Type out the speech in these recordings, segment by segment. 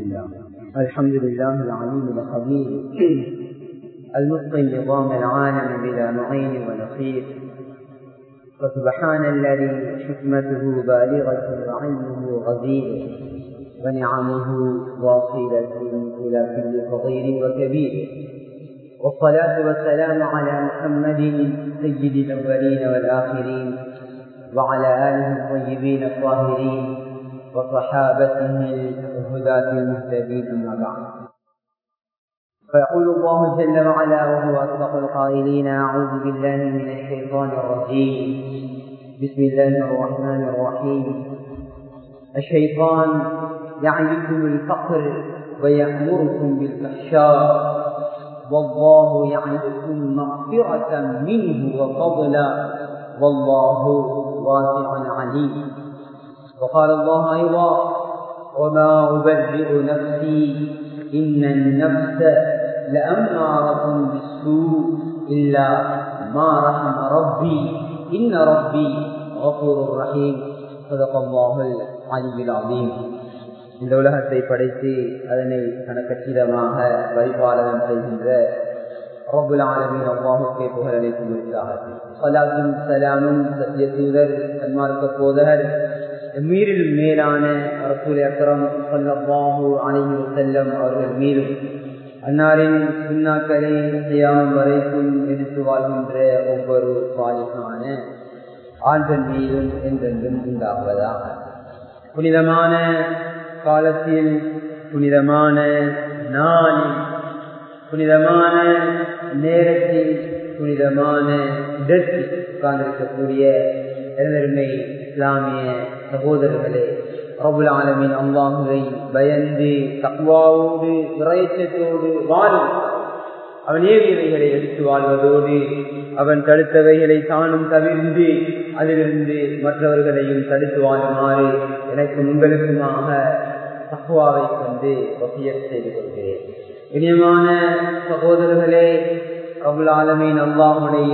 لله الحمد لله العليم الخبير المتقي نظام العالم بلا معين ونصير فسبحان الذي حكمته بالغة وعلمه غزير ونعمه واصلة إلى كل صغير وكبير والصلاة والسلام على محمد سيد الأولين والآخرين وعلى آله الطيبين الطاهرين وصحابته الهداة المهتدين أما بعد فيقول الله جل وعلا وهو أصدق القائلين أعوذ بالله من الشيطان الرجيم بسم الله الرحمن الرحيم الشيطان يعدكم الفقر ويأمركم بالفحشاء والله يعدكم مغفرة منه وفضلا والله واسع عليم وقال الله أيضا وما أبرئ نفسي إن النفس لأمارة بالسوء إلا ما رحم ربي إن ربي غفور رحيم صدق الله العلي العظيم இந்த உலகத்தை படைத்து அதனை கணக்கச்சிதமாக பரிபாலனம் செய்கின்ற ரபுல் ஆலமின் அவ்வாஹுக்கே புகழ் அளிக்கும் சலாத்தும் சலாமும் சத்திய தூதர் சன்மார்க்க போதகர் மீறிலும் மேலான ரசூல் அக்கரம் சல்லாஹூ அணிவு செல்லம் அவர்கள் மீறும் அன்னாரின் சுண்ணாக்களை செய்யாமல் வரைக்கும் எடுத்து வாழ்கின்ற ஒவ்வொரு பாலிகான ஆண்கள் மீதும் என்றென்றும் உண்டாவதாக புனிதமான காலத்தில் புனிதமான நாளில் புனிதமான நேரத்தில் புனிதமான இடத்தில் உட்கார்ந்திருக்கக்கூடிய பெருமை இஸ்லாமிய சகோதரர்களே அபுல் ஆலமின் அல்லாஹுவை பயந்து தக்குவாவோடு இறைச்சத்தோடு வாழும் அவன் ஏவியவைகளை எடுத்து வாழ்வதோடு அவன் தடுத்தவைகளை தானும் தவிர்ந்து அதிலிருந்து மற்றவர்களையும் தடுத்து வாழுமாறு எனக்கு உங்களுக்குமாக தக்குவாவை கொண்டு வசியத் செய்து கொள்கிறேன் இனியமான சகோதரர்களே அபுல் ஆலமின் அல்லாஹுடைய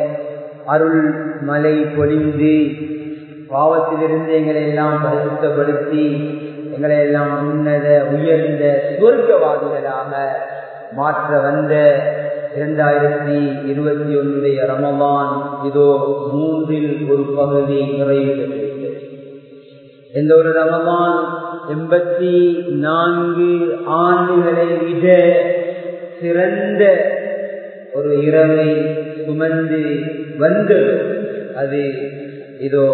அருள் மலை பொழிந்து பாவத்திலிருந்து எங்களை எல்லாம் பரிசுத்தப்படுத்தி எங்களை எல்லாம் உன்னத உயர்ந்த சுவர்க்கவாதிகளாக மாற்ற வந்த இரண்டாயிரத்தி இருபத்தி ஒன்றுடைய ரமவான் இதோ மூன்றில் ஒரு பகுதி நிறைவு பெற்றிருக்கிறது எந்த ஒரு ரமவான் எண்பத்தி நான்கு ஆண்டுகளை விட சிறந்த ஒரு இரவை சுமந்து வந்தது அது இதோ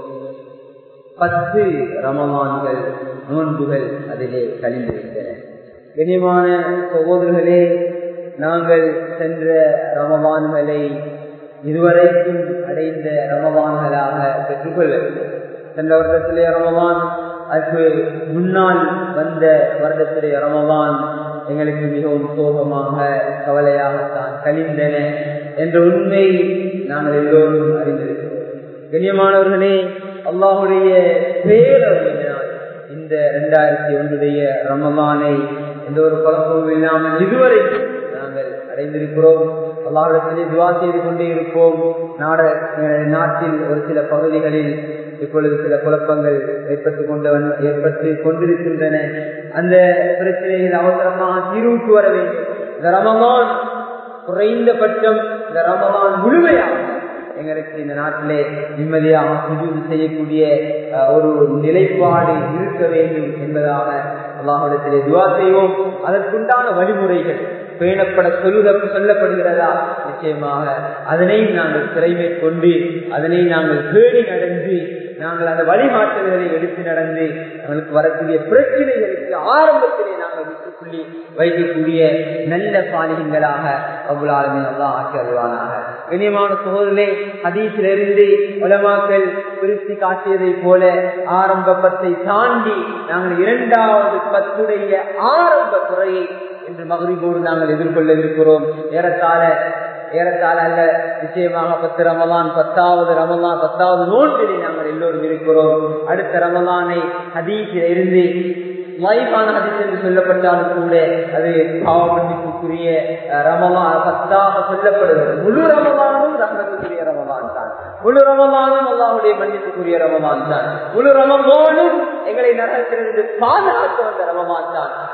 பத்து ரமமான்கள் நோன்புகள் அதிலே கழிந்திருக்கின்றன கனிமான சகோதரர்களே நாங்கள் சென்ற ரமவான்களை இதுவரைக்கும் அடைந்த ரமவான்களாக பெற்றுக்கொள்ளவில்லை சென்ற வருடத்திலே ரமவான் அதுக்கு முன்னால் வந்த வருடத்திலே ரமவான் எங்களுக்கு மிகவும் சோகமாக கவலையாகத்தான் கழிந்தன என்ற உண்மை நாங்கள் எல்லோரும் அறிந்திருக்கிறோம் கண்ணியமானவர்களே அல்லாஹுடைய பேரறிவினால் இந்த இரண்டாயிரத்தி ஒன்றுடைய ரமமானை எந்த ஒரு குழப்பமும் இல்லாமல் இதுவரை நாங்கள் அடைந்திருக்கிறோம் அல்லாஹிடத்திலே துவா செய்து கொண்டே இருப்போம் நாட நாட்டில் ஒரு சில பகுதிகளில் இப்பொழுது சில குழப்பங்கள் ஏற்பட்டு கொண்டவன் ஏற்பட்டு கொண்டிருக்கின்றன அந்த பிரச்சனைகள் அவசரமாக தீர்வுக்கு வர வேண்டும் இந்த ரமமான் குறைந்தபட்சம் இந்த ரமமான் முழுமையாக எங்களுக்கு இந்த நாட்டிலே நிம்மதியாக சுஜூது செய்யக்கூடிய ஒரு நிலைப்பாடு இருக்க வேண்டும் என்பதாக அல்லாஹிடத்திலே துவா செய்வோம் அதற்குண்டான வழிமுறைகள் பேணப்பட சொல்லுக சொல்லப்படுகிறதா நிச்சயமாக அதனை நாங்கள் திறமை கொண்டு அதனை நாங்கள் பேணி நடந்து நாங்கள் அந்த வழிகாட்டுதலை எடுத்து நடந்து நம்மளுக்கு வரக்கூடிய பிரச்சனைகளுக்கு ஆரம்பத்திலே நாங்கள் விட்டுக்குள்ளி வைக்கக்கூடிய நல்ல சாலிகங்களாக அவ்வளவு நல்லா ஆக்கி வருவானாக இனியமான சோதனை அதீசிலிருந்து உலமாக்கள் பிரித்து காட்டியதை போல ஆரம்ப பத்தை தாண்டி நாங்கள் இரண்டாவது பத்துடைய ஆரம்ப துறையை இன்று மகிழ்வோடு நாங்கள் எதிர்கொள்ள இருக்கிறோம் ஏறத்தாழ ஏறத்தாழ அல்ல நிச்சயமாக பத்து ரமலான் பத்தாவது ரமலான் பத்தாவது நோன்பிலே நாங்கள் எல்லோரும் இருக்கிறோம் அடுத்த ரமலானை ஹதீஸில் இருந்து வாய்ப்பான ஹதீஸ் என்று சொல்லப்பட்டாலும் கூட அது பாவ மன்னிப்புக்குரிய ரமலான் பத்தாக சொல்லப்படுகிறது முழு ரமலானும் ரமத்துக்குரிய ரமலான் தான் முழு ரமலானும் அல்லாஹுடைய மன்னிப்புக்குரிய ரமலான் தான் முழு ரமலானும் எங்களை நரகத்திலிருந்து பாதுகாத்து வந்த ரமலான் தான்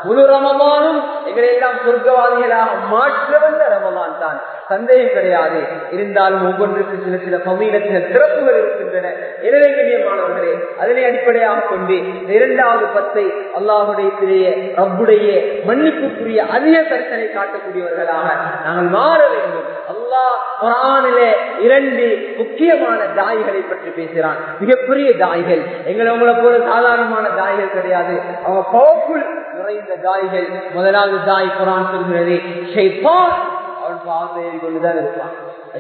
முழு ரமமானும் எங்களை எல்லாம் சொர்க்கவாதிகளாக மாற்ற வந்த ரமதான் தான் சந்தேகம் கிடையாது இருந்தாலும் ஒவ்வொன்றுக்கும் சில சில பகுதியில் சிறப்புகள் இருக்கின்றன எனவே கண்ணியமானவர்களே அதனை அடிப்படையாக கொண்டு இந்த இரண்டாவது பத்தை அல்லாஹுடைய பிரிய ரப்புடைய மன்னிப்புக்குரிய அதிக கருத்தனை காட்டக்கூடியவர்களாக நாங்கள் மாற வேண்டும் அல்லாஹ் குரானிலே இரண்டு முக்கியமான தாய்களை பற்றி பேசுகிறான் மிகப்பெரிய தாய்கள் எங்களை உங்களை போல சாதாரணமான தாய்கள் கிடையாது அவங்க பவர்ஃபுல் நிறைந்த தாய்கள் முதலாவது தாய் குரான் சொல்கிறது ஷைத்தான் அவன் பாவத்தை கொண்டுதான் இருப்பான்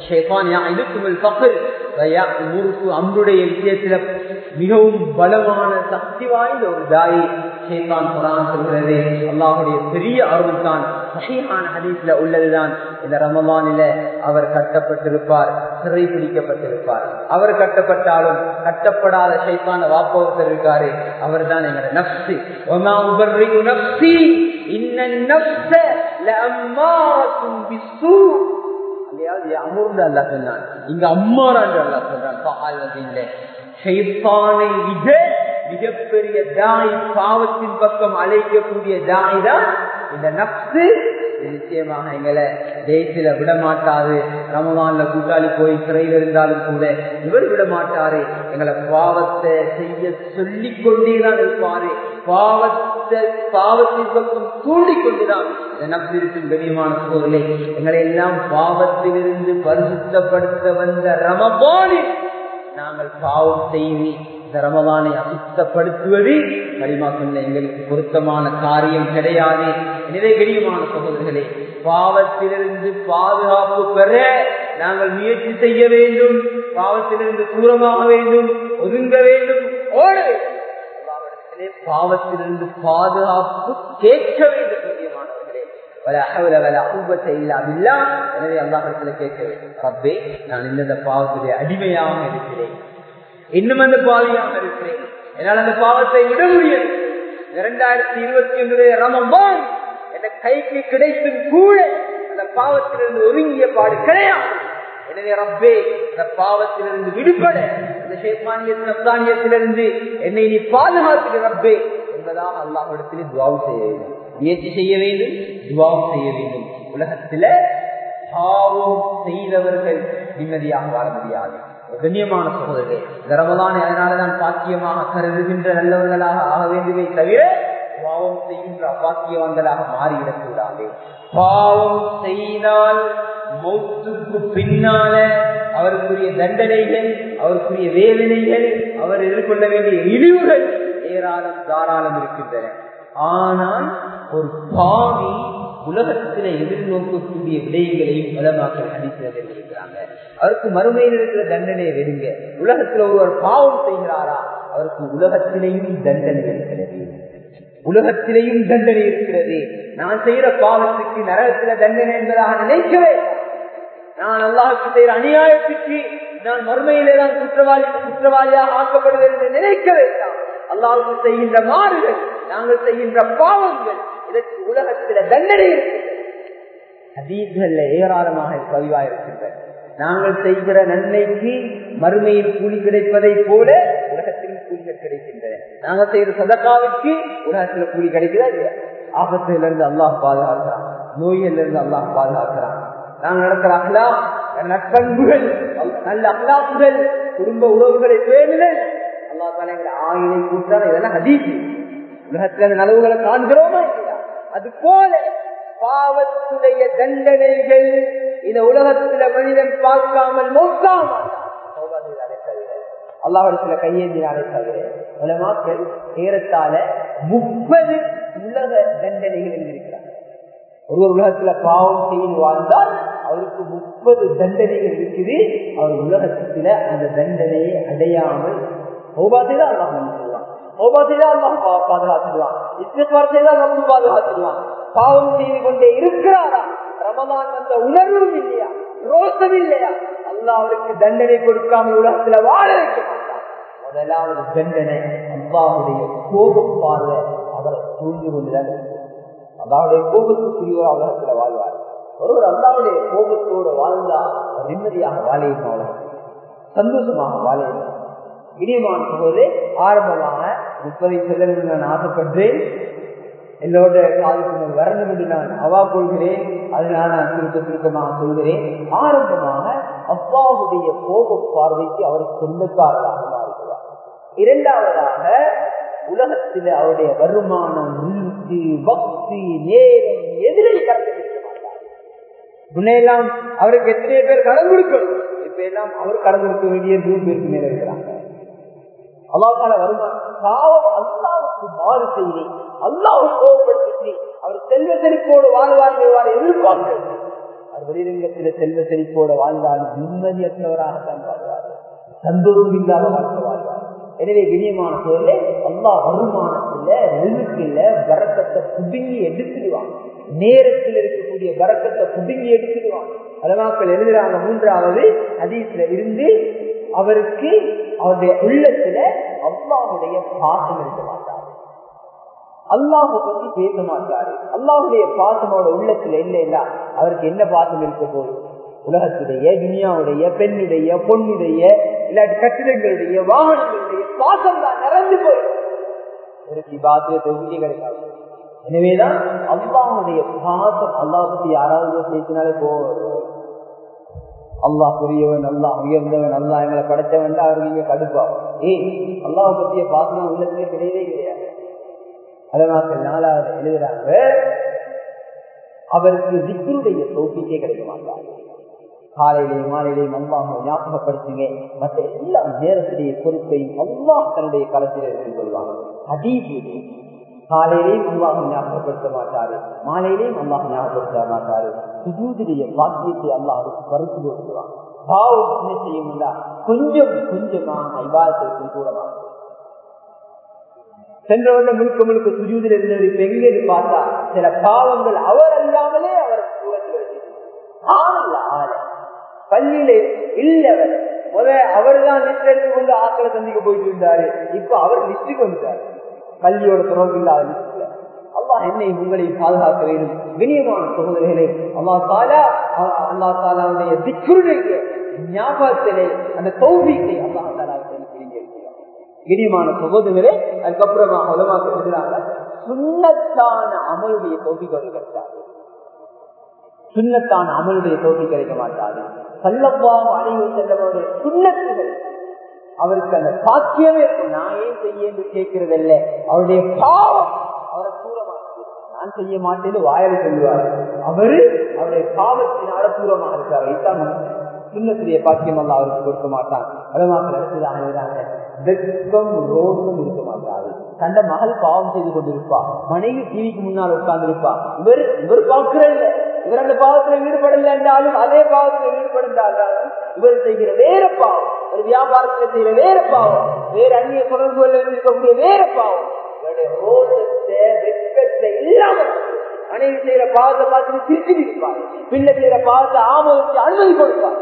அம்புடைய விஷயத்துல மிகவும் பலமான சக்தி வாய்ந்த ஒரு தாய் ஷேதான் குரான் சொல்கிறது அல்லாஹுடைய பெரிய அருள் தான் சஹீஹான ஹதீஸ்ல உள்ளதுதான் இந்த ரமலானில அவர் கட்டப்பட்டிருப்பார் சிறை பிடிக்கப்பட்டிருப்பார் அவர் கட்டப்பட்டாலும் கட்டப்படாத ஷைத்தான வாப்பவர் இருக்காரு அவர் தான் எங்களோட நப்சு ஒமா உபர்ரிகு நப்சி இன்ன நப்ச லஅம்மாரத்தும் பிஸ்ஸூ அங்கேயாவது அமர்ந்து அல்லா சொன்னான் இங்க அம்மாரான் அல்லா சொல்றான் ஷைத்தானை விட மிகப்பெரிய தாய் பாவத்தின் பக்கம் அழைக்கக்கூடிய தாய் தான் இந்த நப்சு நிச்சயமாக எங்களை தேசில விட மாட்டாது ரமவான்ல கூட்டாளி போய் சிறையில் இருந்தாலும் கூட இவர் விட மாட்டாரு எங்களை பாவத்தை செய்ய சொல்லிக் கொண்டேதான் இருப்பாரு பாவத்தை பாவத்தின் பக்கம் தூண்டிக் கொண்டுதான் இந்த நப்சு இருக்கும் கண்ணியமான சோதனை எங்களை எல்லாம் பாவத்திலிருந்து பரிசுத்தப்படுத்த வந்த ரமபானில் நாங்கள் பாவம் செய்வி இந்த ரமவானை அசுத்தப்படுத்துவது கரிமா சொன்ன எங்களுக்கு பொருத்தமான காரியம் கிடையாது எனவே கடியமான சகோதரர்களே பாவத்திலிருந்து பாதுகாப்பு பெற நாங்கள் முயற்சி செய்ய வேண்டும் பாவத்திலிருந்து தூரமாக வேண்டும் ஒதுங்க வேண்டும் ஓட வேண்டும் பாவத்திலிருந்து பாதுகாப்பு கேட்க வேண்டும் கண்ணியமானவர்களே எனவே அல்லாஹிடத்துல கேட்க வேண்டும் ரப்பே நான் இந்த பாவத்துடைய அடிமையாக இருக்கிறேன் இன்னும் அந்த பாவியாக இருக்கிறேன் என்னால் அந்த பாவத்தை விட முடியும் இரண்டாயிரத்தி இருபத்தி ஒன்றுடைய ரமபான் என்ற கைக்கு கிடைத்தும் கூட அந்த பாவத்திலிருந்து ஒதுங்கிய பாடு கிடையாது எனவே ரப்பே அந்த பாவத்திலிருந்து விடுபட அந்த ஷேமானியத்திலிருந்து என்னை நீ பாதுகாத்து ரப்பே என்பதாக அல்லாஹிடத்தில் துவாவு செய்ய வேண்டும் முயற்சி செய்ய வேண்டும் துவாவு செய்ய வேண்டும் உலகத்தில பாவம் செய்தவர்கள் நிம்மதியாக வாழ முடியாது கண்ணியமான சகோதரர்களே தரமலான அதனாலதான் பாக்கியமாக கருதுகின்ற நல்லவர்களாக ஆக வேண்டுமே தவிர பாவம் செய்கின்ற அப்பாக்கியவங்களாக மாறிவிடக்கூடாது பாவம் செய்தால் மௌத்துக்கு பின்னால அவருக்குரிய தண்டனைகள் அவருக்குரிய வேதனைகள் அவர் எதிர்கொள்ள வேண்டிய இழிவுகள் ஏராளம் தாராளம் இருக்கின்றன ஆனால் ஒரு பாவி உலகத்தில எதிர்நோக்கக்கூடிய விடயங்களையும் பலமாக்கள் அடித்திருக்கிறாங்க அவருக்கு மறுமையில் இருக்கிற தண்டனையை வெறுங்க உலகத்துல ஒருவர் பாவம் செய்கிறாரா அவருக்கு உலகத்திலேயும் தண்டனை இருக்கிறது உலகத்திலேயும் தண்டனை இருக்கிறது நான் செய்யற பாவத்துக்கு நரகத்தில தண்டனை என்பதாக நினைக்கவே நான் அல்லாஹுக்கு செய்யற அநியாயத்துக்கு நான் மறுமையிலே தான் குற்றவாளி குற்றவாளியாக ஆக்கப்படுவேன் என்று நினைக்க வேண்டாம் அல்லாவுக்கு செய்கின்ற மாறுகள் நாங்கள் செய்கின்ற பாவங்கள் இதற்கு உலகத்தில தண்டனை அதீதல்ல ஏராளமாக பதிவாக இருக்கின்றன நாங்கள் செய்கிற நன்மைக்கு மறுமையில் கூலி கிடைப்பதை போல உலகத்திலும் கூலிகள் கிடைக்கின்றன நாங்கள் செய்கிற சதக்காவுக்கு உலகத்துல கூலி கிடைக்கிறதா இல்லையா ஆபத்துல இருந்து அல்லாஹ் பாதுகாக்கிறான் நோயில இருந்து அல்லாஹ் பாதுகாக்கிறான் நாங்கள் நடக்கிற அஹ்லா நட்பண்புகள் நல்ல அஹ்லாப்புகள் குடும்ப உறவுகளை பேணுதல் அல்லா தலைங்களை ஆயிலை கூட்டான இதெல்லாம் ஹதீசி உலகத்துல அந்த நலவுகளை காண்கிறோமா இல்லையா அது போல பாவத்துடைய தண்டனைகள் இந்த உலகத்துல மனிதன் பார்க்காமல் மோக்காமல் அல்லாஹிடத்துல கையேந்தினாலே தவிர உலமாக்கள் ஏறத்தால முப்பது உலக தண்டனைகள் எழுதியிருக்கிறார் ஒரு உலகத்துல பாவம் செய்து வாழ்ந்தால் அவருக்கு முப்பது தண்டனைகள் இருக்குது அவர் உலகத்துல அந்த தண்டனையை அடையாமல் ஓபாத்தைதான் அல்லாஹ் சொல்லுவான் ஓபாத்தைதான் அல்லாஹ் பாதுகாத்துடுவான் இஸ்வார்த்தைதான் நம்ம பாதுகாத்துடுவான் பாவம் செய்து கொண்டே இருக்கிறாரா ரமலான் அந்த உணர்வும் இல்லையா ரோசம் இல்லையா அல்லாஹ் அவருக்கு தண்டனை கொடுக்காமல் உலகத்துல வாழ வைக்க மாட்டான் முதலாவது தண்டனை அல்லாவுடைய கோபம் பார்வை அவரை தூங்கி கொண்டுதான் அல்லாவுடைய கோபத்துக்குரியவர் உலகத்துல வாழ்வார் ஒருவர் அல்லாவுடைய கோபத்தோடு வாழ்ந்தா நிம்மதியாக வாழையும் அவர்கள் சந்தோஷமாக வாழையும் இனியமான போது ஆரம்பமாக முப்பதை செல்ல நான் ஆசைப்படுறேன் என்னோட காலத்துக்கு வரணும் என்று நான் அவா கொள்கிறேன் அதனால நான் சுருக்க சுருக்கமாக சொல்கிறேன் ஆரம்பமாக அப்பாவுடைய கோப பார்வைக்கு அவர் சொந்தக்காரராக மாறுகிறார் இரண்டாவதாக உலகத்தில் அவருடைய வருமானம் உள்கு பக்தி நேரம் எதிரை கலந்து முன்னையெல்லாம் அவருக்கு எத்தனை பேர் கடன் கொடுக்கணும் இப்ப எல்லாம் அவர் கடன் கொடுக்க வேண்டிய நூறு பேருக்கு மேல இருக்கிறாங்க அல்லாஹால வருமானம் பாவம் அல்லாவுக்கு மாறு செய்தி அல்லாவை கோபப்படுத்தி அவர் செல்வ செழிப்போடு வாழ்வார் எதிர்பார்க்க அவர் வெளிரங்கத்தில் செல்வ செழிப்போடு வாழ்ந்தால் நிம்மதியற்றவராகத்தான் வாழ்வார் சந்தோஷம் இல்லாத வாழ்க்கை வாழ்வார் எனவே வினியமான சூழலே அல்லா வருமானத்துல நெல்லுக்குள்ள வரக்கத்தை புடுங்கி எடுத்துடுவான் நேரத்தில் இருக்கக்கூடிய வரக்கத்தை புடுங்கி எடுத்துடுவான் அதனாக்கள் எழுதுறாங்க மூன்றாவது அதீஸ்ல இருந்து அவருக்கு அவருடைய உள்ளத்துல அல்லாவுடைய பாசம் இருக்க மாட்டார் அல்லாஹை பத்தி பேச மாட்டாரு அல்லாஹுடைய பாசமோட உள்ளத்துல இல்லைன்னா அவருக்கு என்ன பாசம் இருக்க போகுது உலகத்துடைய துனியாவுடைய பெண்ணுடைய பொண்ணுடைய இல்லாட்டி கட்டிடங்களுடைய வாகனங்களுடைய பாசம் தான் நிறைந்து போயிடும் பாத்திர தொகுதி கிடைக்காது எனவேதான் அல்லாவுடைய பாசம் அல்லாஹ் பத்தி யாராவது பேசினாலே போவோம் அல்லாஹ் புரியவன் நல்லா உயர்ந்தவன் நல்லா எங்களை படைச்சவன் அவருக்கு இங்க கடுப்பாகும் ஏய் அல்லாஹ் பத்திய பாசனம் உள்ளத்திலே கிடையவே கிடையாது அதனால நாலாவது எழுதுறாங்க அவருக்கு திக்குடைய தோப்பிக்கே கிடைக்க மாட்டாங்க காலையிலேயும் மாலையிலேயும் அல்லாஹ் ஞாபகப்படுத்துங்க மற்ற எல்லா நேரத்திலேயே பொறுப்பையும் அல்லாஹ் தன்னுடைய களத்தில் எடுத்துக் கொள்வாங்க அதீபு காலையிலேயும் அல்லாஹ் ஞாபகப்படுத்த மாட்டாரு மாலையிலேயும் அல்லாஹ் ஞாபகப்படுத்த மாட்டாரு சுஜூதிரிய பாக்கியத்தை அல்லாஹ் அதுக்கு பருத்து கொடுத்துருவான் பாவம் என்ன செய்யும்னா கொஞ்சம் கொஞ்சமாக ஐபாதத்திற்கு கூடமாக சென்ற வருடம் முழுக்க முழுக்க சுஜூதில் இருந்தது இப்ப எங்க பார்த்தா சில பாவங்கள் அவர் அல்லாமலே அவர் ஆள் பள்ளியில இல்லவர் முத அவர் தான் லிஸ்ட் எடுத்து கொண்டு ஆக்களை சந்திக்க போயிட்டு இருந்தாரு இப்ப அவர் லிஸ்டுக்கு வந்துட்டாரு பள்ளியோட தொடர்பு இல்லாத லிஸ்ட்ல அல்லாஹ் என்னை உங்களை பாதுகாக்க வேண்டும் வினியமான சகோதரிகளை அல்லா தாலா அல்லா தாலாவுடைய திக்குடைய ஞாபகத்திலே அந்த கௌவிக்கை அல்லா தாலாவுக்கு இனிமான சகோதரர்களே அதுக்கப்புறமா உலமாக்க சொல்றாங்க சுண்ணத்தான அமலுடைய தோல்வி கிடைக்காது சுண்ணத்தான அமலுடைய தோல்வி கிடைக்க மாட்டாது சல்லப்பாக அனைவரு சென்றவருடைய சுண்ணத்துகள் அவருக்கு அந்த சாத்தியமே இருக்கும் நான் ஏன் செய்ய என்று கேட்கிறதில்ல அவருடைய பாவம் அவரை தூரமாக நான் செய்ய மாட்டேன்னு வாயில சொல்லுவார் அவரு அவருடைய பாவத்தினால தூரமாக இருக்கார் இதான் சுண்ணத்துடைய பாக்கியம் அல்ல அவருக்கு கொடுக்க மாட்டான் அதனால அடுத்ததாக வெட்கம் ரோசம் இருக்க மாட்டாரு தந்த மகள் பாவம் செய்து கொண்டிருப்பா மனைவி டிவிக்கு முன்னால் உட்கார்ந்து இருப்பா இவர் இவர் பார்க்கிற இல்ல இவர் அந்த பாவத்தில் ஈடுபடல என்றாலும் அதே பாவத்தில் ஈடுபடுந்தாலும் இவர் செய்கிற வேற பாவம் ஒரு வியாபாரத்தில் செய்கிற வேற பாவம் வேற அந்நிய தொடர்புகள் இருக்கக்கூடிய வேற பாவம் இவருடைய ரோசத்தை வெட்கத்தை இல்லாம மனைவி செய்யற பாவத்தை பார்த்து திருச்சி இருப்பார் பிள்ளை செய்யற பாவத்தை ஆமோதிச்சு அனுமதி கொடுப்பார்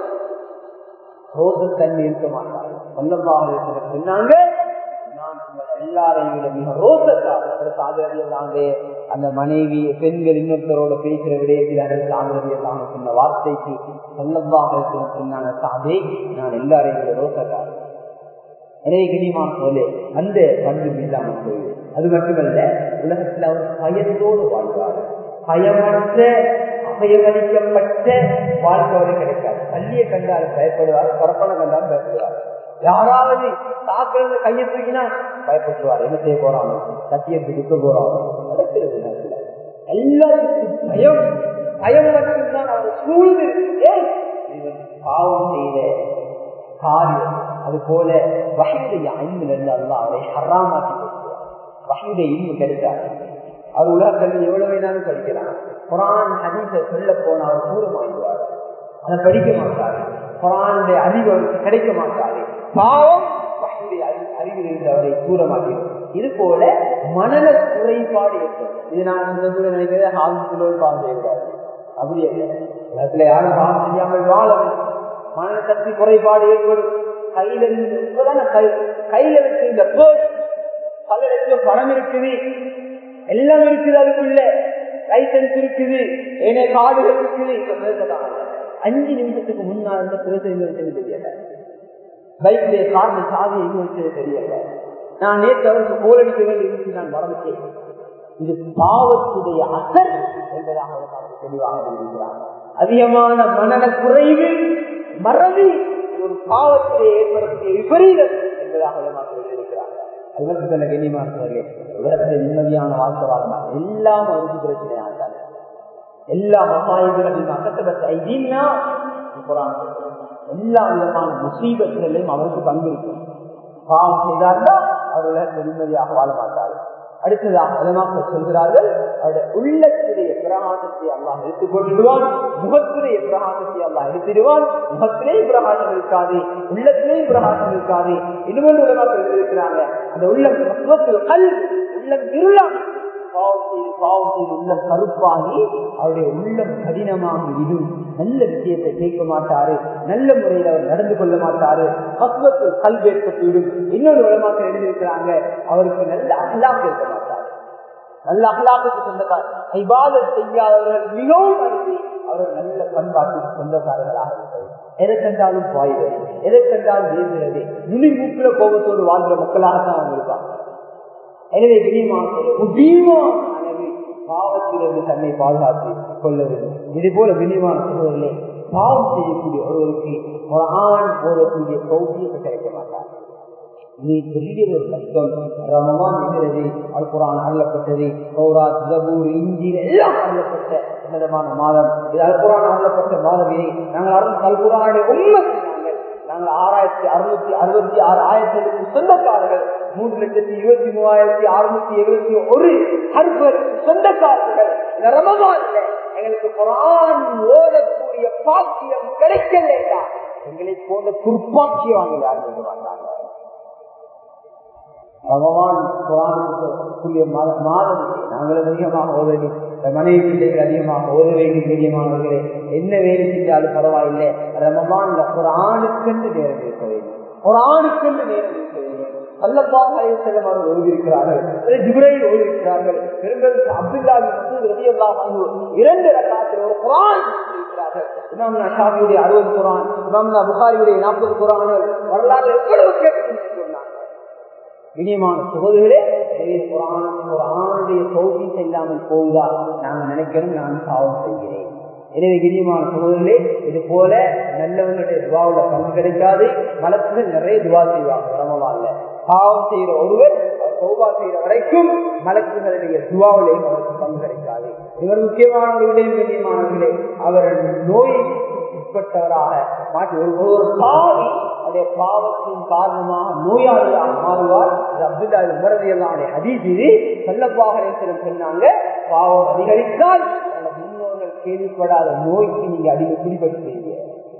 ரோசத்தன்மை இருக்க மாட்டார் சொன்னாங்க எல்லாரையும் விட மிக ரோசத்தாங்க அந்த மனைவி பெண்கள் இன்னொருத்தரோட பேசுற விடயத்தில் அதற்கு ஆதரவியல்லாம சொன்ன வார்த்தைக்கு சொல்லமாக சொன்னாங்க சாதே நான் எல்லாரையும் விட ரோசக்காரன் எனவே கிணிமா போலே அந்த பண்பு இல்லாமல் போயிடு அது மட்டுமல்ல உலகத்தில் அவர் பயத்தோடு வாழ்வார் பயமற்ற அபயமளிக்கப்பட்ட வாழ்க்கை அவரை கிடைக்காது பள்ளியை கண்டால் பயப்படுவார் பரப்பனை கண்டால் பயப்படுவார் யாராவது தாக்குறது கையை தூக்கினா பயப்பட்டுவார் என்ன செய்ய போறாங்க சத்தியை பிடிக்க போறாங்க நடக்கிறது எல்லாத்துக்கும் பயம் பயம் மட்டும்தான் அவர் சூழ்ந்து ஏன் பாவம் செய்த காரியம் அது போல வகையுடைய ஐந்தில் இருந்து அல்ல அவரை ஹராமாக்கி கொடுக்கிறார் வகையுடைய இன்னும் கிடைக்காது அவர் உலக கல்வி எவ்வளவு வேணாலும் படிக்கலாம் குரான் ஹதீஸ சொல்ல போன அவர் தூரமாயிடுவார் அதை படிக்க மாட்டாரு குரானுடைய அறிவு அவருக்கு கிடைக்க மாட்டாரு பாவம் அறிவில் இருந்தவரை தூரமாகிறது இது போல மனநல குறைபாடு ஏற்படும் இது நான் நினைக்கிறேன் ஹாஸ்பிட்டலோடு பாவம் செய்யக்கூடாது அப்படி இல்லை யாரும் பாவம் செய்யாமல் வாழணும் மனநல சக்தி குறைபாடு ஏற்படும் கையில இருந்து கையில வச்சு இந்த பல லட்சம் பணம் இருக்குது எல்லாம் இருக்குது அதுக்குள்ள லைசன்ஸ் இருக்குது ஏனே காடுகள் இருக்குது இப்ப பேசலாம் அஞ்சு நிமிஷத்துக்கு முன்னால் இருந்த பேசுறது வச்சது தெரியல பைக்லேயே காரில் சாவி எங்க வச்சது தெரியல நான் நேற்று அவருக்கு கோல் அடிக்க வேண்டி இருந்துச்சு நான் மறந்துட்டேன் இது பாவத்துடைய அசர் என்பதாக நமக்கு தெளிவாக இருக்கிறார் அதிகமான மனநல குறைவு மறதி ஒரு பாவத்திலே ஏற்படக்கூடிய விபரீதம் என்பதாக நமக்கு எழுதியிருக்கிறார் அது மட்டும் சொல்ல கண்ணியமானவர்களே உலகத்தில் நிம்மதியான வாழ்க்கை வாழலாம் எல்லாம் ஒரு பிரச்சனையாக எல்லா மசாயிகளும் அக்கத்தப்பட்ட ஐதீன்னா எல்லா விதமான முசீபத்திலையும் அவருக்கு பங்கு இருக்கும் பாவம் செய்தார்தான் அவர்கள் நிம்மதியாக வாழ மாட்டார்கள் அடுத்ததாக அதமாக சொல்கிறார்கள் அவருடைய உள்ளத்திலேய பிரகாசத்தை அல்லாஹ் எடுத்துக் கொண்டுடுவான் முகத்திலேய பிரகாசத்தை அல்லாஹ் எடுத்துடுவான் முகத்திலேயும் பிரகாசம் இருக்காது உள்ளத்திலேயும் பிரகாசம் இருக்காது இன்னொரு விதமாக எழுதியிருக்கிறாங்க அந்த உள்ளம் கல் உள்ளம் இருளாக பாவம் செய்து பாவம் செய்து உள்ளம் கருப்பாகி அவருடைய உள்ளம் கடினமாக விடும் நல்ல விஷயத்தை கேட்க மாட்டாரு நல்ல முறையில் அவர் நடந்து கொள்ள மாட்டாரு பக்குவத்து கல்வி ஏற்பட்டுவிடும் இன்னொரு விதமாக எழுதியிருக்கிறாங்க அவருக்கு நல்ல அகலாக இருக்க மாட்டார் நல்ல அகலாவுக்கு சொந்தக்கார ஐபாதம் செய்யாதவர்கள் மிகவும் அருதி அவர்கள் நல்ல பண்பாட்டுக்கு சொந்தக்காரர்களாக இருக்கிறது எதை கண்டாலும் பாய்வது எதை கண்டாலும் ஏறுகிறது நுனி மூக்கில கோபத்தோடு வாழ்ந்த மக்களாகத்தான் அவங்க இருப்பாங்க எனவே முடிவான அளவில் பாவத்திலிருந்து தன்னை பாதுகாத்து கொள்ள வேண்டும் இதே போல விரிவான சூழலே பாவம் செய்யக்கூடிய ஒருவருக்கு ஒரு ஆண் போடக்கூடிய சௌக்கியத்தை கிடைக்க மாட்டார் நீ பெரிய ஒரு கஷ்டம் ரமவான் என்கிறது அல்குரான் அருளப்பட்டது சௌராத் ஜபூர் இஞ்சி எல்லாம் அருளப்பட்ட உன்னதமான மாதம் இது அல்குரான் அருளப்பட்ட மாதமே நாங்கள் அருள் அல்குரானுடைய உண்மை நாங்கள் ஆறாயிரத்தி அறுநூத்தி அறுபத்தி ஆறு ஆயிரத்தி சொந்தக்காரர்கள் மூன்று லட்சத்தி இருபத்தி மூவாயிரத்தி அறுநூத்தி எழுபத்தி ஒரு ஹர்பர் சொந்தக்காரர்கள் ரமதான்ல எங்களுக்கு குரான் ஓதக்கூடிய பாக்கியம் கிடைக்கலையா எங்களை போன்ற துர்ப்பாக்கியம் யாரும் வந்தாங்க பகவான் குரானுக்குரிய மாதம் நாங்கள் அதிகமாக ஓத வேண்டும் மனைவி பிள்ளைகள் அதிகமாக ஓத வேண்டும் பெரியமானவர்களே என்ன வேலை செஞ்சாலும் பரவாயில்லை ரமபான் குரானுக்கென்று நேரம் இருக்க வேண்டும் குரானுக்கென்று நேரம் இருக்க வேண்டும் அல்லப்பாக செல்லம் அவர்கள் ஓதிருக்கிறார்கள் ஜிப்ரையில் ஓதிருக்கிறார்கள் பெரும்பெரும் அப்துல்லா இரண்டு ரக்காத்தில் ஒரு குரான் இருக்கிறார்கள் இமாம் ஷாபியுடைய அறுபது குரான் இமாம் புகாரியுடைய நாற்பது குரான்கள் வரலாறு எவ்வளவு கேட்டு சொன்னாங்க இனியமான சகோதரர்களே குரான் குரானுடைய சௌகியத்தை இல்லாமல் போகுதா நாங்கள் நினைக்கிறோம் நான் பாவம் செய்கிறேன் எனவே கிரியமான சகோதரர்களே இது போல நல்லவங்களுடைய துவாவுல பங்கு கிடைக்காது மலக்குகள் நிறைய துவா செய்வாங்க ரமவான்ல பாவம் செய்கிற ஒருவர் சோபா செய்கிற வரைக்கும் மலக்குகளுடைய துவாவிலையும் அவருக்கு பங்கு கிடைக்காது இவர் முக்கியமான ஒரு விடயம் கண்ணியமானவர்களே அவர் நோய் உட்பட்டவராக மாற்றி ஒரு ஒரு பாவி அவருடைய பாவத்தின் காரணமாக நோயாளியாக மாறுவார் அப்துல்லா உமரதி எல்லாம் ஹதீஜிரி செல்லப்பாக சொன்னாங்க பாவம் அதிகரித்தால் முன்னோர்கள் கேள்விப்படாத நோய்க்கு நீங்க அதிக பிடிபடுத்துவீங்க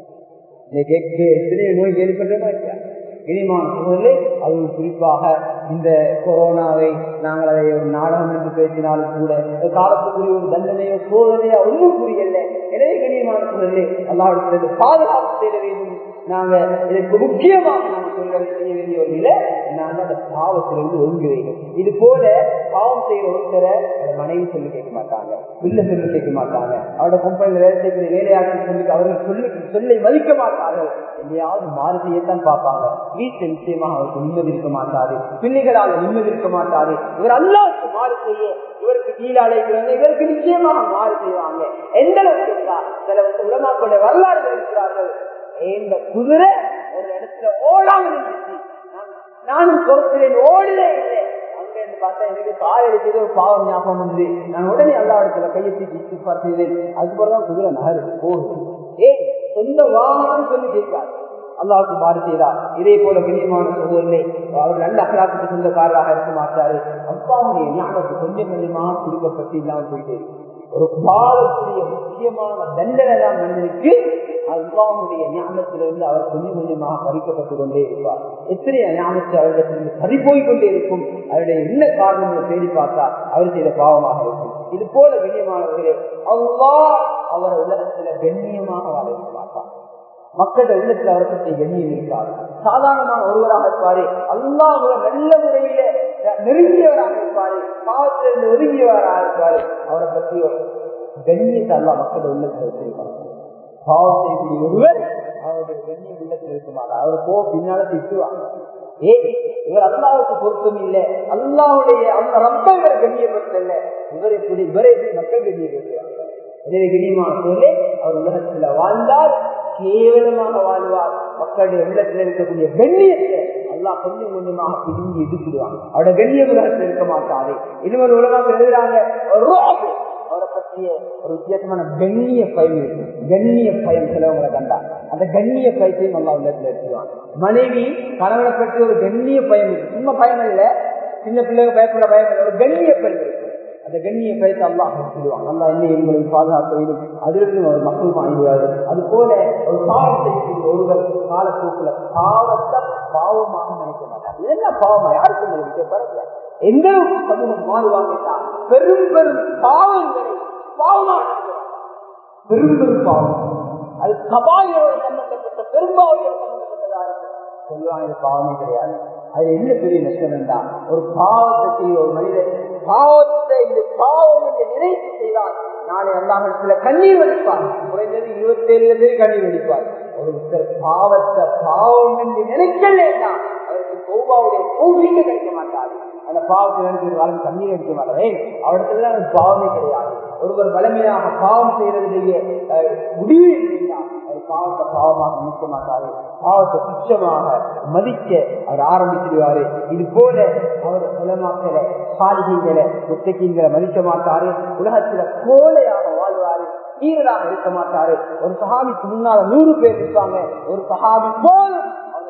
எத்தனையோ நோய் கேள்விப்பட்டமா இல்லையா இனிமான சூழலே அதுவும் குறிப்பாக இந்த கொரோனாவை நாங்கள் அதை ஒரு நாடகம் என்று பேசினாலும் கூட காலத்துக்குரிய ஒரு தண்டனையோ சோதனையோ ஒன்றும் புரியல எனவே கனியமான சூழலே அல்லாவிடத்திலிருந்து பாதுகாப்பு செய்ய வேண்டும் நாங்க இதற்கு முக்கியமாக நாங்கள் சொல்ல செய்ய வேண்டிய ஒரு நிலை நாங்கள் அந்த பாவத்திலிருந்து ஒழுங்கு வேண்டும் இது போல பாவம் செய்யற ஒருத்தரை மனைவி சொல்லி கேட்க மாட்டாங்க பிள்ளை சொல்லி கேட்க மாட்டாங்க அவரோட கம்பெனியில் வேலை செய்யக்கூடிய வேலையாட்கள் சொல்லி அவர்கள் சொல்லி சொல்லை மதிக்க மாட்டார்கள் எங்கேயாவது மாறு செய்யத்தான் பார்ப்பாங்க வீட்டில் நிச்சயமாக அவருக்கு நிம்மதி இருக்க மாட்டாரு பிள்ளைகளால் நிம்மதி இருக்க மாட்டாரு இவர் அல்லாவுக்கு மாறு செய்ய இவருக்கு கீழாலே இவருக்கு நிச்சயமாக மாறு செய்வாங்க எந்த அளவுக்கு சில உலமாக்களுடைய வரலாறு இருக்கிறார்கள் இந்த குதிரை ஒரு இடத்துல ஓடாமல் இருந்துச்சு நானும் பொறுக்கிறேன் ஓடலே இல்லை அங்க இருந்து பார்த்தா எனக்கு காலையில ஒரு பாவம் ஞாபகம் வந்து நான் உடனே எல்லா இடத்துல கையை தூக்கி பார்த்தேன் அதுக்கப்புறம் தான் குதிரை நகரு போகுது ஏ சொந்த வாகனம் சொல்லி கேட்காது அல்லாவுக்கு மாறு செய்தார் இதே போல பிரியமான சகோதரனை அவர் நல்ல அகலாத்துக்கு சொந்தக்காரராக இருக்க மாட்டாரு அப்பாவுடைய ஞாபகத்துக்கு கொஞ்சம் கொஞ்சமாக சுருக்கப்பட்டு இல்லாமல் போயிட்டே ஒரு பாலக்கூடிய முக்கியமான தண்டனை தான் மனிதனுக்கு அல்லாவுடைய ஞானத்திலிருந்து அவர் கொஞ்சம் கொஞ்சமாக பறிக்கப்பட்டு கொண்டே இருப்பார் எத்தனை ஞானத்தை அவரிடத்திலிருந்து பறிப்போய் கொண்டே இருக்கும் அவருடைய என்ன காரணங்களை தேடி பார்த்தா அவர் செய்த பாவமாக இருக்கும் இது போல கண்ணியமானவர்களே அவ்வா அவர் உலகத்துல கண்ணியமாக வாழ மாட்டார் மக்கள உள்ளத்துல அவரை பற்றி கண்ணியம் இருக்காரு சாதாரணமான ஒருவராக இருப்பாரு அல்லாஹ் நல்ல முறையில நெருங்கியவராக இருப்பாரு பாவத்திலிருந்து ஒதுங்கியவராக இருப்பாரு அவரை பற்றி கண்ணியத்தை அல்லா மக்கள் உள்ளத்துல வச்சிருப்பாங்க பாவம் செய்யக்கூடிய ஒருவர் அவருடைய கண்ணியம் உள்ளத்தில் இருக்க மாட்டார் அவர் போ பின்னால திட்டுவாங்க ஏ இவர் அல்லாவுக்கு பொருத்தம் இல்லை அல்லாவுடைய அந்த ரப்ப இவர் கண்ணியப்படுத்தல இவர் எப்படி இவரை மக்கள் கண்ணியப்படுத்துவாங்க எனவே கண்ணியமான சொல்லே அவர் உலகத்துல வாழ்ந்தால் கேவலமாக வாழ்வார் மக்களுடைய உள்ளத்தில் இருக்கக்கூடிய கண்ணியத்தை அல்லா கொஞ்சம் கொஞ்சமாக பிரிஞ்சு எடுத்துடுவாங்க அவரோட கண்ணிய உலகத்தில் இருக்க மாட்டாது இன்னொரு உலகம் எழுதுறாங்க அவரை பற்றிய ஒரு வித்தியாசமான கண்ணிய பயம் இருக்கு கண்ணிய பயம் சிலவங்களை கண்டா அந்த கண்ணிய பயத்தையும் நல்லா உள்ளத்துல எடுத்துருவாங்க மனைவி கணவனை பற்றி ஒரு கண்ணிய பயம் இருக்கு சும்மா பயம் இல்லை சின்ன பிள்ளைங்க பயப்பட பயம் இல்லை ஒரு கண்ணிய பயம் இருக்கு அந்த கண்ணிய பயத்தை அல்லாஹ் சொல்லுவாங்க அல்லா என்ன எங்களை பாதுகாக்க வேண்டும் அதிலிருந்து ஒரு மக்கள் வாங்குவாரு அது போல ஒரு பாவத்தை ஒருவர் காலப்போக்கில் பாவத்தை பாவமாக நினைக்க மாட்டார் இது என்ன பாவமா யாருக்கும் நினைக்க பரவாயில்ல எந்த அளவுக்கு சமூகம் மாறுவாங்க பெரும் பெரும் பாவங்களை பாவமாக பெரும் பெரும் பாவம் அது சபாயோடு சம்பந்தப்பட்ட பெரும்பாவோடு சம்பந்தப்பட்டதா இருக்கு சொல்லுவாங்க இது பாவமே கிடையாது அது என்ன பெரிய நஷ்டம் என்றால் ஒரு பாவத்தை செய்ய ஒரு மனிதன் பாவத்தை இந்த பாவம் என்று நினைத்து செய்தால் நாளை அல்லாமல் சில கண்ணீர் வடிப்பார் குறைந்தது இருபத்தி ஏழு பேர் கண்ணீர் வடிப்பார் ஒரு பாவத்தை பாவம் என்று நினைக்கலன்னா அவருக்கு சௌபாவுடைய பூமிக்க கிடைக்க மாட்டாரு அந்த பாவத்தை நினைச்சு வாழ்ந்து கண்ணீர் அடிக்க மாட்டாரே அவருக்கு அது பாவமே கிடையாது ஒருவர் வலிமையாக பாவம் செய்யறதுலேயே முடிவு இருந்தால் அவர் பாவத்தை பாவமாக நினைக்க மாட்டாரு பாவத்தை துச்சமாக மதிக்க அவர் ஆரம்பிச்சிடுவாரு இது போல அவர் குலமாக்களை சாலிகளை முத்தகீன்களை மதிக்க மாட்டாரு உலகத்துல கோலையாக வாழ்வாரு ஈரலாக இருக்க மாட்டாரு ஒரு சஹாபிக்கு முன்னால நூறு பேர் இருப்பாங்க ஒரு சஹாபி போதும்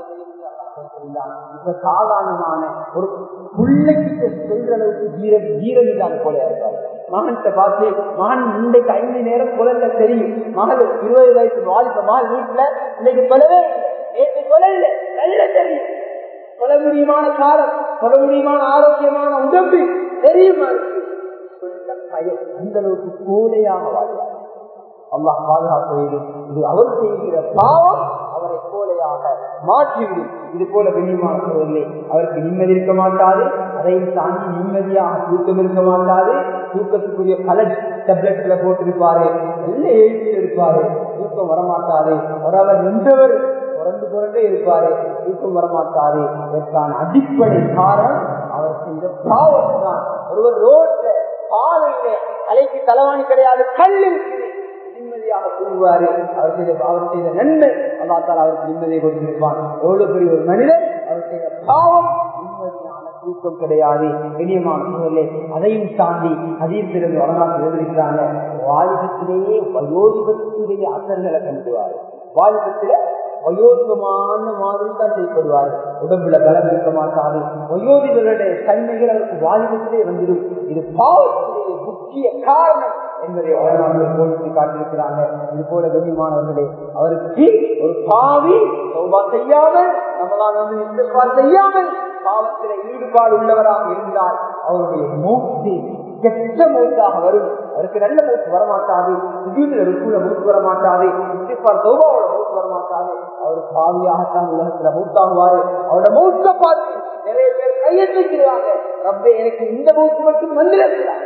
இப்ப சாதாரணமான ஒரு பிள்ளைகிட்ட செல்ற அளவுக்கு வீர வீரமில்லாத போல இருப்பாரு மகன்கிட்ட பார்த்து மகன் இன்றைக்கு ஐந்து நேரம் குழந்தை தெரியும் மகள் இருபது வயசு வாலிப மகள் வீட்டுல இன்னைக்கு கொலவே நேற்று கொலையில நல்ல தெரியும் கொல முடியுமான காலம் கொல முடியுமான ஆரோக்கியமான உடம்பு தெரியுமா இருக்கு சொல்ல பயம் அந்த அளவுக்கு கோலையாக வாழ்வார் அல்லாஹ் பாதுகாக்க வேண்டும் இது அவர் செய்கிற பாவம் அவரை கோலையாக மாற்றிவிடும் இது போல வெளியமான சூழலே அவருக்கு நிம்மதி இருக்க மாட்டாது அதையும் தாண்டி நிம்மதியாக தூக்கம் இருக்க மாட்டாது தூக்கத்துக்குரிய பல டேப்லெட்ல போட்டிருப்பாரு நல்ல எழுதி இருப்பாரு தூக்கம் வரமாட்டாது ஒரு அவர் நின்றவர் பிறந்து பிறந்தே இருப்பாரு தூக்கம் வரமாட்டாரு இதற்கான அடிப்படை காரணம் அவர் செய்த பாவம் தான் ஒருவர் ரோட்ல பாதையில தலைக்கு தலைவாணி கிடையாது கல்லு நிம்மதியாக தூங்குவாரு அவர் செய்த அவர் செய்த நன்மை அல்லாத்தால் அவருக்கு நிம்மதியை கொடுத்திருப்பான் எவ்வளவு பெரிய ஒரு மனிதர் அவர் செய்த பாவம் நிம்மதியான தூக்கம் கிடையாது இனியமான சூழலே அதையும் தாண்டி அதிகத்திலிருந்து வரலாற்று எழுதியிருக்கிறாங்க வாலிபத்திலேயே வயோதிபத்திலேயே அசர்களை கண்டுவாரு வாலிபத்தில வயோதிகமான மாதிரி தான் செயல்படுவார் உடம்புல பலம் இருக்க மாட்டாது வயோதிகளுடைய தன்மைகள் அவருக்கு வாலிபத்திலே வந்துடும் இது பாவத்திலேயே முக்கிய காரணம் என்பதை வரலாறு போட்டு காட்டியிருக்கிறாங்க இது போல கண்ணியமானவர்களே அவருக்கு ஒரு பாவி சௌபா செய்யாமல் நம்மளால் வந்து இஸ்திஃபா செய்யாமல் பாவத்தில ஈடுபாடு உள்ளவராக இருந்தால் அவருடைய மூச்சு கெட்ட மூத்தாக வரும் அவருக்கு நல்ல மூச்சு வரமாட்டாது சுஜூதில் ருக்குல மூச்சு வரமாட்டாது இஸ்திஃபா சௌபாவோட மூச்சு வரமாட்டாது அவர் பாவியாகத்தான் உலகத்துல மூத்தாகுவாரு அவரோட மூச்சை பார்த்து நிறைய பேர் கையெழுத்திக்கிறாங்க ரப்பே எனக்கு இந்த மூச்சு மட்டும் வந்திருக்கிறார்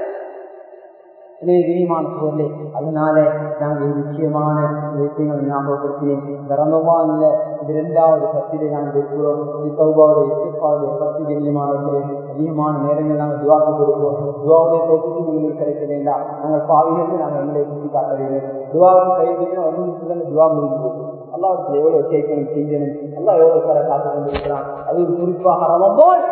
எனவே விரிவான சூழலே அதனால நாங்கள் முக்கியமான விஷயங்களை ஞாபகப்படுத்தினேன் இந்த ரமவான்ல இது இரண்டாவது பத்திரை நாங்கள் இருக்கிறோம் இது சௌபாவுடைய எதிர்ப்பாவுடைய பத்து கண்ணியமானவர்களே அதிகமான நேரங்கள் நாங்கள் துவாக்கு கொடுப்போம் துவாவுடைய தொகுதி உங்களுக்கு கிடைக்க வேண்டாம் நாங்கள் பாவிகளுக்கு நாங்கள் எங்களை சுற்றி காட்ட வேண்டும் துவாவுக்கு கை ஒரு நிமிஷத்துல துவா முடிஞ்சு அல்லாவுக்கு எவ்வளவு சேர்க்கணும் செஞ்சணும் அல்லா எவ்வளவு தர காத்து கொண்டிருக்கிறான் அது குறிப்பாக ரமவான்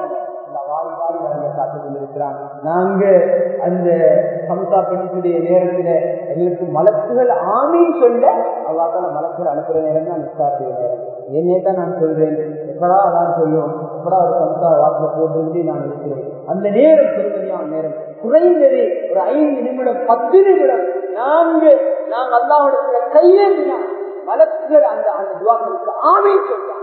காத்துக் கொண்டிருக்கிறான் நாங்க அந்த சம்சா பெண்ணுடைய நேரத்துல எங்களுக்கு மலக்குகள் ஆமீன் சொல்ல அல்லாத்தால மலக்குகள் அனுப்புற நேரம் தான் நிற்காருடைய நேரம் என்னே தான் நான் சொல்றேன் எப்படா அதான் சொல்லும் எப்படா ஒரு சம்சா வாக்குல போட்டு நான் இருக்கிறேன் அந்த நேரம் பெருமையான நேரம் குறைந்தது ஒரு ஐந்து நிமிடம் பத்து நிமிடம் நான்கு நாங்கள் அல்லாவிடத்துல கையேந்தினா மலக்குகள் அந்த அந்த துவாக்களுக்கு ஆமீன் சொல்றாங்க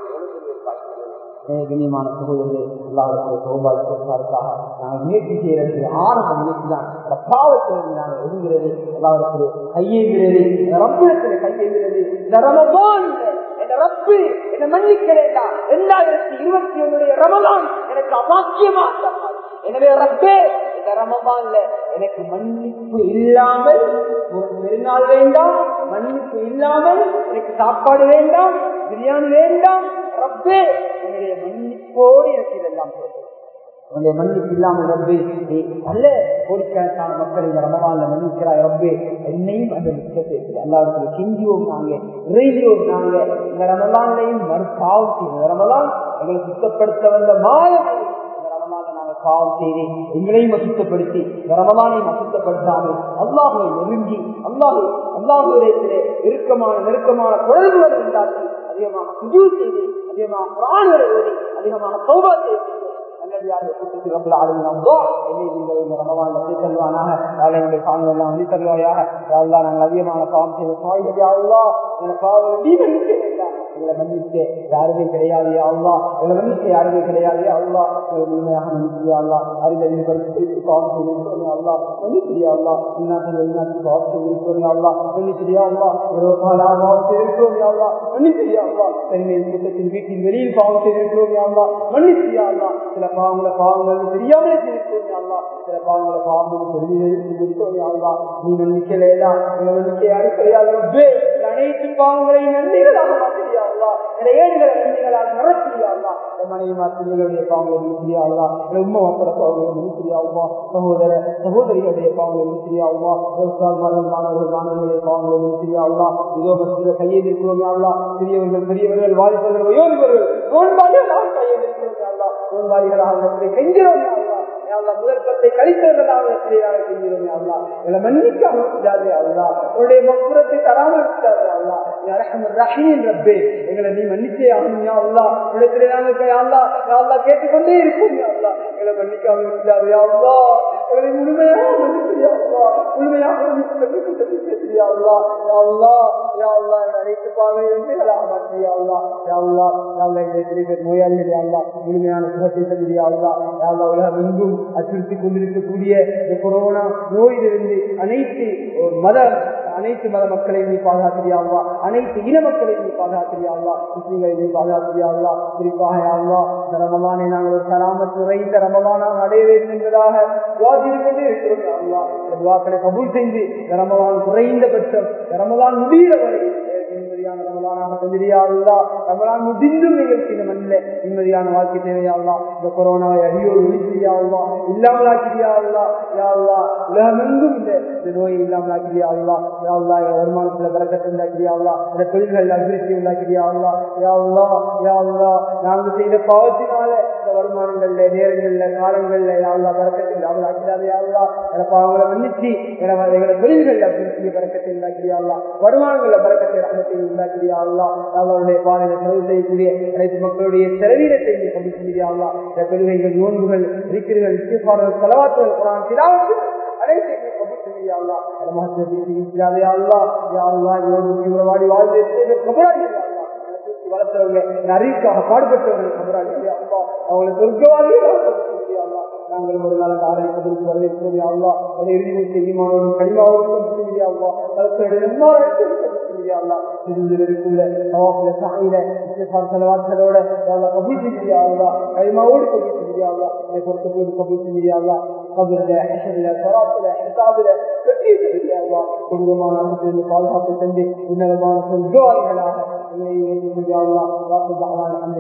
கண்ணியமான சகோதரர்களே எல்லாருக்கும் சௌபாகியத்திற்காக நாங்கள் முயற்சி செய்யறது ஆரம்ப முயற்சி தான் அந்த பாவத்திலிருந்து நாங்கள் ஒதுங்கிறது எல்லாருக்கும் கையேங்கிறது ரப்பிடத்தில் கையேங்கிறது இந்த ரமபான் என் ரப்பு என்னை மன்னிக்கிறேன்டா இரண்டாயிரத்தி இருபத்தி ஒன்னுடைய ரமதான் எனக்கு அபாக்கியமாக எனவே ரப்பே இந்த ரமபான்ல எனக்கு மன்னிப்பு இல்லாமல் ஒரு பெருநாள் வேண்டாம் மன்னிப்பு இல்லாமல் எனக்கு சாப்பாடு வேண்டாம் பிரியாணி வேண்டாம் ரப்பே என்னுடைய மன்னிப்பு மன்னிப்போடு எனக்கு இதெல்லாம் போதும் உன்னுடைய மன்னிப்பு இல்லாமல் ரப்பே நல்ல கோடிக்கணக்கான மக்கள் இந்த ரமவான்ல மன்னிக்கிறாய் ரப்பே என்னையும் அந்த விஷயத்தை எல்லாருக்கும் கெஞ்சியோம் நாங்க இறைவியோம் நாங்க இந்த ரமலான்லையும் மறுபாவம் செய்யும் இந்த ரமலான் எங்களை சுத்தப்படுத்த வந்த மாதம் இந்த ரமலானை நாங்க பாவம் செய்து எங்களையும் அசுத்தப்படுத்தி இந்த ரமலானையும் அசுத்தப்படுத்தாமல் அல்லாஹுவை நெருங்கி அல்லாஹு அல்லாஹுவிடத்திலே இறுக்கமான நெருக்கமான குழந்தைகளை உண்டாக்கி அதிகமாக சுஜூ செய்து அதிகமாக பிராணிகளை ஓடி அதிகமாக சௌபா செய்து அதிகமான பாவம் செய்த யாருமே கிடையாது அல்லா எங்களை மன்னிக்க யாருமே கிடையாது அல்லா முழுமையாக மன்னிச்சியா அல்லா அறிந்த படித்து பாவம் செய்திருக்கோம் அல்லா மன்னிச்சியா அல்லா இன்னாத்தில் இன்னாத்தில் பாவம் செய்திருக்கோம் அல்லா மன்னிச்சியா அல்லா ஒரு காலாக பாவம் செய்திருக்கோம் அல்லா மன்னிச்சியா அல்லா தன்னை குற்றத்தின் வீட்டின் வெளியில் பாவம் செய்திருக்கிறோம் அல்லா மன்னிச்சியா அல்லா சில பாவங்களை பாவங்கள் தெரியாமலே செய்திருக்கோம் அல்லா சில பாவங்களை பாவங்கள் தெரிஞ்சிருக்கோம் அல்லா நீ மன்னிக்கலையா உங்களை மன்னிக்க யாரும் கிடையாது ரப்பே அனைத்து பாவங்களையும் நன்றிகளாக மாற்றியா அல்லா ஏழுகளை நன்றிகளாக நடத்தியா அல்லா மனைவி மாத்திரைகளுடைய பாவங்களை முடிச்சியா அல்லா உண்மை மக்கள பாவங்களை முடிச்சியா அல்லா சகோதர சகோதரிகளுடைய பாவங்களை முடிச்சியா அல்லா மாணவர்கள் மாணவர்களுடைய பாவங்களை முடிச்சியா அல்லா இதோ மத்திய கையில் இருக்கிறோம் அல்லா பெரியவர்கள் பெரியவர்கள் வாலிபர்கள் வயோதிபர்கள் நோன்பாளிகளாக கையில் இருக்கிறோம் அல்லா நோன்பாளிகளாக கெஞ்சிரோம் அல்லா முதற்பத்தை கழித்தவர்களாக செஞ்சிருமே அல்லா எங்களை மன்னிக்காம விட்டாதே அல்லா உன்னுடைய மக்குரத்தை தராமல் விட்டாதே அல்லா ரஹீம் ரப்பே எங்களை நீ மன்னிச்சே ஆகுமியா அல்லா உலகத்திலே நாங்கள் அல்லா அல்லா கேட்டுக்கொண்டே இருக்கும் அல்லா எங்களை மன்னிக்காம விட்டாதே அல்லா எங்களை முழுமையாக மன்னிச்சியா அல்லா முழுமையாக மன்னிச்சியா அல்லா அல்லா யா அல்லா அனைத்து பாவை எங்களாக மாற்றியா அல்லா யா அல்லா அல்லா எங்களை திரும்ப நோயாளிகளே அல்லா முழுமையான சுகத்தை தந்தியா அல்லா யா அல்லா உலகம் எங்கும் அச்சுறுத்திக் கொண்டிருக்கக்கூடிய இந்த கொரோனா நோயிலிருந்து அனைத்து மத அனைத்து மத மக்களையும் நீ பாதுகாத்திரியாவா அனைத்து இன மக்களையும் நீ பாதுகாத்திரியாவா முஸ்லீம்களை நீ பாதுகாத்திரியாவா குறிப்பாக யாவா இந்த ரமலானை நாங்கள் ஒரு சராமத்து உரைந்த ரமலானாக அடைய வேண்டும் என்பதாக துவாதிரு கொண்டே இருக்கிறோம் யாவா இந்த துவாக்களை கபூல் செய்து இந்த ரமலான் குறைந்தபட்சம் இந்த ரமலான் முடிகிற வரை நிம்மதியான ரமலானாக தந்திரியாவுல்லா ரமலான் முடிந்தும் நிகழ்ச்சி இந்த மண்ணில் நிம்மதியான வாழ்க்கை தேவையாவுல்லா இந்த கொரோனாவை அடியோடு ஒழிச்சிரியாவுல்லா இல்லாமல் ஆக்கிரியாவுல்லா யாவுல்லா உலகமெங்கும் இந்த இந்த நோயை இல்லாமல் ஆக்கிரியாவுல்லா யாவுல்லா வருமானத்துல பறக்கத்தை உண்டாக்கிரியாவுல்லா இந்த தொழில்கள் அபிவிருத்தி உண்டாக்கிரியாவுல்லா யாவுல்லா யாவுல்லா நாங்கள் செய்த பாவத்தினால இந்த வருமானங்கள்ல நேரங்கள்ல காலங்கள்ல யாவுல்லா பறக்கத்தை இல்லாமல் ஆக்கிறாரு யாவுல்லா என பாவங்களை மன்னிச்சு எங்களை தொழில்கள் அபிவிருத்தி பறக்கத்தை உண்டாக்கிரியாவுல்லா வருமானங்கள்ல பறக்கத்தை ரகத்தை உண்டாக்கிறியாங்களா அவருடைய பாதையில செலவு செய்யக்கூடிய அனைத்து மக்களுடைய செலவீனத்தை நீ கொண்டு செஞ்சியாங்களா இந்த பெருமைகள் நோன்புகள் இருக்கிறீர்கள் இஸ்திஃபார்கள் செலவாத்துகள் குரான் திலாவத்து அனைத்தையும் கபூல் செய்யாங்களா அதமாக அல்லா யா அல்லா இவரோடு தீவிரவாடி வாழ்ந்து கபூலாக வளர்த்தவங்க அறிவுக்காக பாடுபட்டவர்கள் கபராளி அல்லா அவங்களை சொர்க்கவாதியாக நாங்கள் ஒரு நாள் ஆரம்பிப்பதற்கு வரவேற்கிறோம் அல்லா அதை இறுதி செய்யுமானவர்கள் கனிமாவோடு அல்லா பாதுகாப்பு தந்து உன்னதமான சொல்வார்களாக